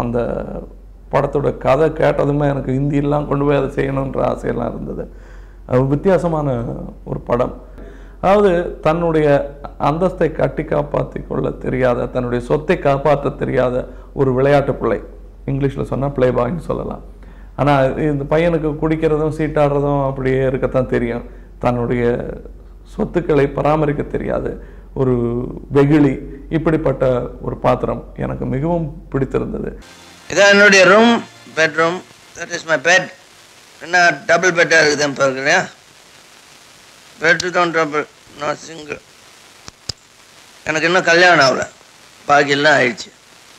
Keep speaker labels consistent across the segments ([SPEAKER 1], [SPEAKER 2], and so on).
[SPEAKER 1] அந்த படத்தோட கதை கேட்டதுமே எனக்கு ஹிந்தியெல்லாம் கொண்டு போய் அதை செய்யணுன்ற ஆசையெல்லாம் இருந்தது அது வித்தியாசமான ஒரு படம் அதாவது தன்னுடைய அந்தஸ்தை கட்டி காப்பாற்றி கொள்ள தெரியாத தன்னுடைய சொத்தை காப்பாற்ற தெரியாத ஒரு விளையாட்டு பிள்ளை இங்கிலீஷில் சொன்னால் ப்ளே பாய்னு சொல்லலாம் ஆனால் இந்த பையனுக்கு குடிக்கிறதும் சீட்டாடுறதும் அப்படியே இருக்கத்தான் தெரியும் தன்னுடைய சொத்துக்களை பராமரிக்க தெரியாது ஒரு வெகுளி இப்படிப்பட்ட ஒரு பாத்திரம் எனக்கு மிகவும் பிடித்திருந்தது
[SPEAKER 2] இதான் என்னுடைய room bedroom that is my bed என்ன டபுள் பெட்டாக இருக்குதுன்னு பார்க்குறியா பெட்டு தான் டபுள் நான் சிங்கிள் எனக்கு இன்னும் கல்யாணம் ஆகல பாக்கியெல்லாம் ஆயிடுச்சு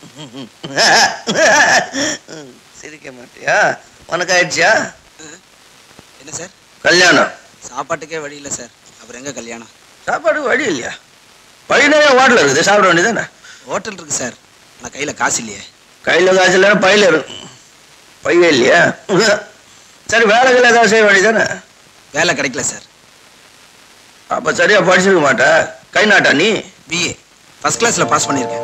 [SPEAKER 2] சிரிக்க மாட்டியா உனக்கு ஆயிடுச்சா
[SPEAKER 3] என்ன சார்
[SPEAKER 2] கல்யாணம்
[SPEAKER 3] சாப்பாட்டுக்கே வழி இல்லை சார் அப்புறம் எங்க கல்யாணம்
[SPEAKER 2] சாப்பாடு வழி இல்லையா வழி நிறைய ஹோட்டல் இருக்குது சாப்பிட வேண்டியதானே
[SPEAKER 3] ஹோட்டல் இருக்கு சார் ஆனால் கையில காசு இல்லையே
[SPEAKER 2] கையில் காசு இல்லைன்னா பையில இருக்கும் பைய இல்லையா சரி வேலைகள் ஏதாவது செய்ய வேண்டியதானே
[SPEAKER 3] வேலை கிடைக்கல சார்
[SPEAKER 2] அப்ப சரியா படிச்சிருக்க மாட்டா கை நாட்டா நீ
[SPEAKER 3] பிஏ ஃபர்ஸ்ட் கிளாஸ்ல பாஸ் பண்ணியிருக்கேன்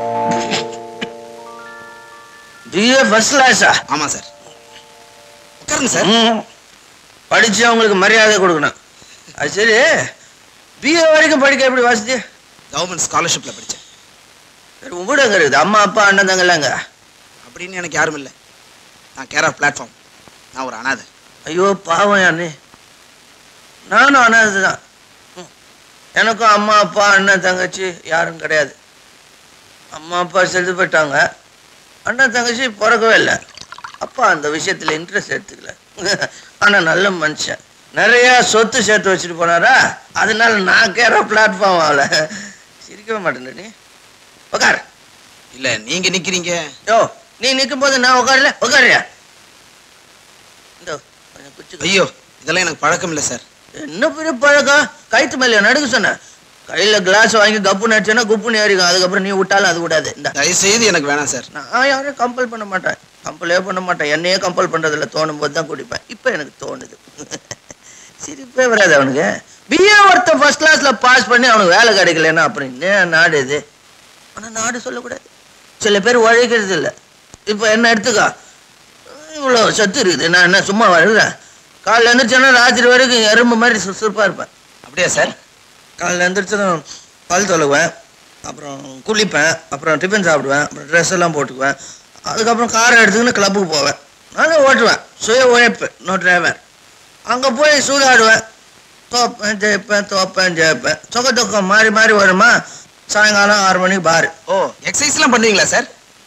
[SPEAKER 2] பிஏ ஃபர்ஸ்ட் கிளாஸா
[SPEAKER 3] ஆமா சார் உட்காருங்க சார்
[SPEAKER 2] படிச்சு அவங்களுக்கு மரியாதை கொடுக்கணும் அது சரி பிஏ வரைக்கும் படிக்க எப்படி வசதி
[SPEAKER 3] கவர்மெண்ட் ஸ்காலர்ஷிப்ல படித்தேன்
[SPEAKER 2] சரி உங்க வீடு எங்க இருக்குது அம்மா அப்பா அண்ணன் தங்கலாங்க
[SPEAKER 3] அப்படின்னு எனக்கு யாரும் இல்லை நான் கேர் ஆஃப் பிளாட்ஃபார்ம் நான் ஒரு அனாதை
[SPEAKER 2] ஐயோ பாவம் யானே நானும் அனாதை தான் ம். எனக்கும் அம்மா அப்பா அண்ணன் தங்கச்சி யாரும் கிடையாது அம்மா அப்பா செத்து போயிட்டாங்க அண்ணன் தங்கச்சி பிறக்கவே இல்லை அப்பா அந்த விஷயத்தில் இன்ட்ரெஸ்ட் எடுத்துக்கல ஆனால் நல்ல மனுஷன் நிறைய சொத்து சேர்த்து வச்சுட்டு போனாரா அதனால நான் கேர பிளாட்ஃபார்ம் ஆகல சிரிக்கவே மாட்டேன் நீ உட்காரு
[SPEAKER 3] இல்லை நீங்க நிக்கிறீங்க
[SPEAKER 2] யோ நீ நிற்கும் போது நான் உட்காரல உட்காரியா இந்த கொஞ்சம் குச்சி
[SPEAKER 3] ஐயோ இதெல்லாம் எனக்கு பழக்கம் இல்லை சார்
[SPEAKER 2] என்ன பெரிய பழக்கம் கைத்து மேல நடுக்க சொன்னேன் கையில கிளாஸ் வாங்கி கப்பு நடிச்சேன்னா குப்புன்னு ஏறிக்கும் அதுக்கப்புறம் நீ விட்டாலும் அது கூடாது இந்த
[SPEAKER 3] தயவு செய்து எனக்கு வேணாம் சார்
[SPEAKER 2] நான் யாரையும் கம்பல் பண்ண மாட்டேன் கம்பலே பண்ண மாட்டேன் என்னையே கம்பல் பண்றதில்ல தோணும் போது தான் குடிப்பேன் இப்போ எனக்கு தோணுது சிரிப்பே வராது அவனுக்கு பிஏ ஒருத்தன் ஃபர்ஸ்ட் கிளாஸ்ல பாஸ் பண்ணி அவனுக்கு வேலை கிடைக்கலன்னா அப்புறம் என்ன நாடு இது ஆனா நாடு சொல்லக்கூடாது சில பேர் உழைக்கிறது இல்லை இப்போ என்ன எடுத்துக்கோ இவ்வளோ சத்து இருக்குது நான் என்ன சும்மா வருகிறேன் காலைல எழுந்திரிச்சேன்னா ராத்திரி வரைக்கும் எறும்பு மாதிரி சுறுசுறுப்பாக இருப்பேன்
[SPEAKER 3] அப்படியா சார்
[SPEAKER 2] காலைல எழுந்திரிச்சதும் பல் தொழுவேன் அப்புறம் குளிப்பேன் அப்புறம் டிஃபன் சாப்பிடுவேன் அப்புறம் ட்ரெஸ் எல்லாம் போட்டுக்குவேன் அதுக்கப்புறம் காரை எடுத்துக்கின்னு கிளப்புக்கு போவேன் நானும் ஓட்டுவேன் சுய உழைப்பு நோ டிரைவர் அங்கே போய் சூதாடுவேன் தோப்பேன் ஜெயிப்பேன் தோப்பேன் ஜெயிப்பேன் சொக்க தொக்கம் மாறி மாறி வருமா சாயங்காலம் ஆறு மணிக்கு பாரு
[SPEAKER 3] ஓ எக்ஸசைஸ்லாம் பண்ணுவீங்களா சார்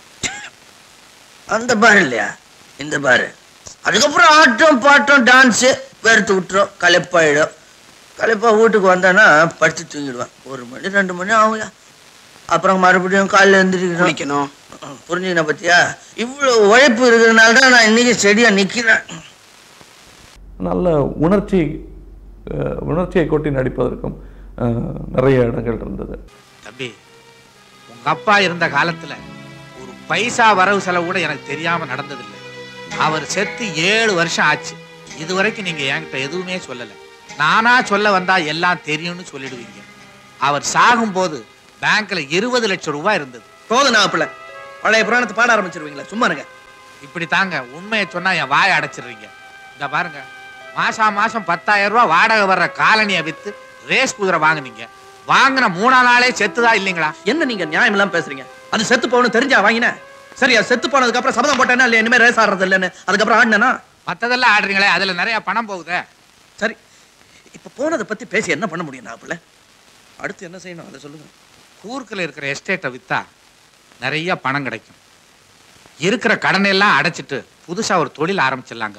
[SPEAKER 2] அந்த பார் இல்லையா இந்த பார் அதுக்கப்புறம் ஆட்டம் பாட்டம் டான்ஸு வெறுத்து விட்டுரும் களைப்பாயிடும் களைப்பா வீட்டுக்கு வந்தேன்னா படுத்து தூங்கிடுவேன் ஒரு மணி ரெண்டு மணி ஆகும்யா அப்புறம் மறுபடியும் காலையில் எழுந்திரிக்கணும்
[SPEAKER 3] குளிக்கணும்
[SPEAKER 2] புரிஞ்சுக்கின பத்தியா இவ்வளோ உழைப்பு இருக்கிறதுனால தான் நான் இன்னைக்கு செடியாக நிற்கிறேன்
[SPEAKER 1] நல்ல உணர்ச்சி அஹ், உணர்ச்சியை கொட்டி நடிப்பதற்கும் அஹ், நிறைய இடங்கள் இருந்தது
[SPEAKER 4] தம்பி உங்க அப்பா இருந்த காலத்துல ஒரு பைசா வரவு செலவு கூட எனக்கு தெரியாம நடந்ததில்லை அவர் செத்து ஏழு வருஷம் ஆச்சு இது வரைக்கும் நீங்க என்கிட்ட எதுவுமே சொல்லல நானா சொல்ல வந்தா எல்லாம் தெரியும்னு சொல்லிடுவீங்க அவர் சாகும்போது பேங்க்ல இருபது லட்சம் ரூபாய் இருந்தது
[SPEAKER 5] போதும் நான் அப்பல பழைய புராணத்தை பாட ஆரம்பிச்சிருவீங்களா சும்மா இருங்க
[SPEAKER 4] இப்படி தாங்க உண்மையை சொன்னா என் வாயை அடைச்சிடுறீங்க இந்த பாருங்க மாசா மாசம் பத்தாயிரம் ரூபாய் வாடகை வர்ற காலனியை வித்து ரேஸ் குதிரை வாங்குனீங்க வாங்கின மூணா நாளே செத்துதா இல்லைங்களா
[SPEAKER 5] என்ன நீங்க நியாயம் இல்லாம பேசுறீங்க அது செத்து போகணும் தெரிஞ்சா வாங்கினேன் சரி அது செத்து போனதுக்கு அப்புறம் சபதம் போட்டேன்னா இல்லையா இனிமே ரேஸ் ஆடுறது இல்லைன்னு அதுக்கப்புறம் ஆடினேனா
[SPEAKER 4] மத்ததெல்லாம் ஆடுறீங்களே அதுல நிறைய பணம் போகுதே
[SPEAKER 5] சரி இப்ப போனதை பத்தி பேசி என்ன பண்ண முடியும் நான் அப்பல அடுத்து என்ன செய்யணும் அதை சொல்லுங்க
[SPEAKER 4] கூர்க்கில் இருக்கிற எஸ்டேட்டை வித்தா நிறைய பணம் கிடைக்கும் இருக்கிற கடனை எல்லாம் அடைச்சிட்டு புதுசா ஒரு தொழில் ஆரம்பிச்சிடலாங்க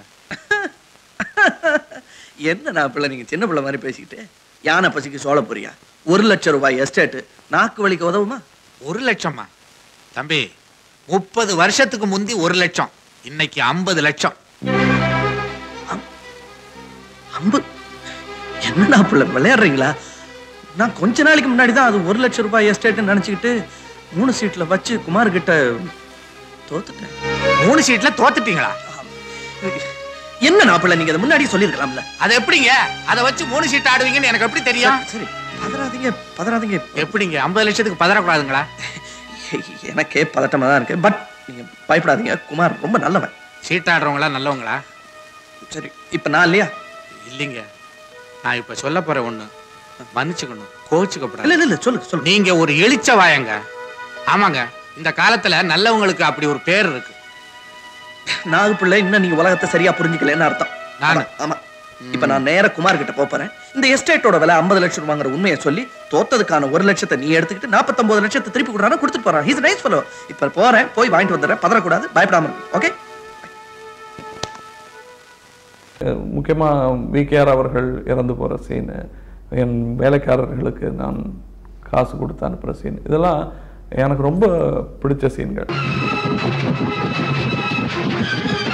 [SPEAKER 5] என்ன நான் பிள்ளை நீங்க சின்ன பிள்ளை மாதிரி பேசிக்கிட்டு யானை பசிக்கு சோள பொரியா ஒரு லட்சம் ரூபாய் எஸ்டேட் நாக்கு வலிக்கு உதவுமா
[SPEAKER 4] ஒரு லட்சமா தம்பி முப்பது வருஷத்துக்கு முந்தி ஒரு லட்சம் இன்னைக்கு ஐம்பது லட்சம்
[SPEAKER 5] அம்பு என்னடா பிள்ளை விளையாடுறீங்களா நான் கொஞ்ச நாளைக்கு முன்னாடி தான் அது ஒரு லட்சம் ரூபாய் எஸ்டேட்னு நினைச்சுக்கிட்டு மூணு சீட்ல வச்சு குமார் கிட்ட தோத்துட்டேன்
[SPEAKER 4] மூணு சீட்ல தோத்துட்டீங்களா
[SPEAKER 5] என்ன நான் பிள்ளை நீங்க அதை முன்னாடியே சொல்லியிருக்கலாம்ல
[SPEAKER 4] அது எப்படிங்க அதை வச்சு மூணு சீட் ஆடுவீங்கன்னு எனக்கு எப்படி தெரியும்
[SPEAKER 5] சரி, சரி பதறாதீங்க பதறாதீங்க
[SPEAKER 4] எப்படிங்க ஐம்பது லட்சத்துக்கு பதறக்கூடாதுங்களா
[SPEAKER 5] எனக்கே பதட்டமா தான் இருக்கு பட் நீங்க பயப்படாதீங்க குமார் ரொம்ப நல்லவன்
[SPEAKER 4] சீட்டாடுறவங்களா நல்லவங்களா
[SPEAKER 5] சரி இப்ப நான் இல்லையா
[SPEAKER 4] இல்லைங்க நான் இப்ப சொல்ல போற ஒண்ணு மன்னிச்சுக்கணும் கோச்சுக்கப்படாது
[SPEAKER 5] இல்ல இல்ல இல்ல சொல்லுங்க சொல்லுங்க
[SPEAKER 4] நீங்க ஒரு எழுச்ச வாயங்க ஆமாங்க இந்த காலத்துல நல்லவங்களுக்கு அப்படி ஒரு பேர் இருக்கு
[SPEAKER 5] நாகு பிள்ளை இன்னும் நீங்க உலகத்தை சரியா புரிஞ்சுக்கலன்னு அர்த்தம்
[SPEAKER 4] நானு?
[SPEAKER 5] ஆமா, ஆமா இப்ப நான் நேர குமார் கிட்ட போப் போறேன் இந்த எஸ்டேட்டோட விலை 50 லட்சம் ரூபாங்கிற உண்மையை சொல்லி தோத்ததுக்கான ஒரு லட்சத்தை நீ எடுத்துக்கிட்டு 49 லட்சத்தை திருப்பி கொடுறானு கொடுத்துட்டு போறான் ஹீஸ் நைஸ் fellow இப்ப போறேன் போய் வாங்கிட்டு வந்துடுறேன் பதறக்கூடாது பயப்படாம ஓகே
[SPEAKER 1] முக்கியமாக விகேஆர் அவர்கள் இறந்து போகிற சீனு என் வேலைக்காரர்களுக்கு நான் காசு கொடுத்து அனுப்புகிற சீன் இதெல்லாம் எனக்கு ரொம்ப பிடிச்ச சீன்கள்